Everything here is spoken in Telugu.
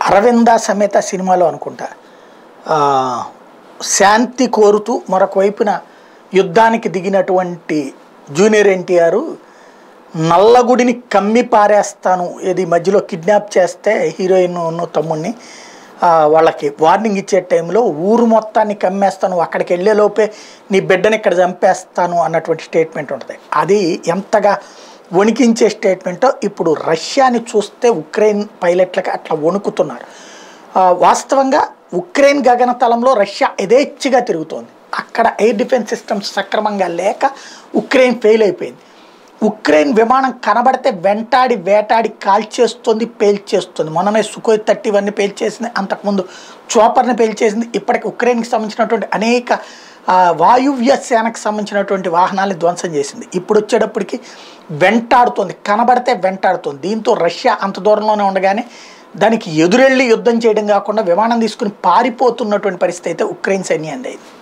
అరవింద సమేత సినిమాలో అనుకుంటా ఆ, శాంతి కోరుతూ మరొక వైపున యుద్ధానికి దిగినటువంటి జూనియర్ ఎన్టీఆర్ నల్లగుడిని కమ్మి పారేస్తాను ఇది మధ్యలో కిడ్నాప్ చేస్తే హీరోయిన్ తమ్ముడిని ఆ, వాళ్ళకి వార్నింగ్ ఇచ్చే టైంలో ఊరు మొత్తాన్ని కమ్మేస్తాను అక్కడికి వెళ్ళే లోపే నీ బిడ్డని ఇక్కడ చంపేస్తాను అన్నటువంటి స్టేట్మెంట్ ఉంటుంది అది ఎంతగా వణికించే స్టేట్మెంటో ఇప్పుడు రష్యాని చూస్తే ఉక్రెయిన్ పైలట్లకి అట్లా వణుకుతున్నారు ఆ, వాస్తవంగా ఉక్రెయిన్ గగనతలంలో రష్యా యథేచ్ఛగా తిరుగుతోంది అక్కడ ఎయిర్ డిఫెన్స్ సిస్టమ్స్ సక్రమంగా లేక ఉక్రెయిన్ ఫెయిల్ అయిపోయింది ఉక్రెయిన్ విమానం కనబడితే వెంటాడి వేటాడి కాల్చేస్తుంది పేల్చేస్తుంది మొన్ననే సుకోయ్ థర్టీ వన్ని పేల్చేసింది అంతకుముందు చోపర్ని పేల్చేసింది ఇప్పటికి ఉక్రెయిన్కి సంబంధించినటువంటి అనేక ఆ, వాయువ్య సేనకు సంబంధించినటువంటి వాహనాలను ధ్వంసం చేసింది ఇప్పుడు వచ్చేటప్పటికి వెంటాడుతుంది కనబడితే వెంటాడుతుంది దీంతో రష్యా అంత దూరంలోనే ఉండగానే దానికి ఎదురెళ్ళి యుద్ధం చేయడం కాకుండా విమానం తీసుకుని పారిపోతున్నటువంటి పరిస్థితి అయితే ఉక్రెయిన్ సైన్యం అయింది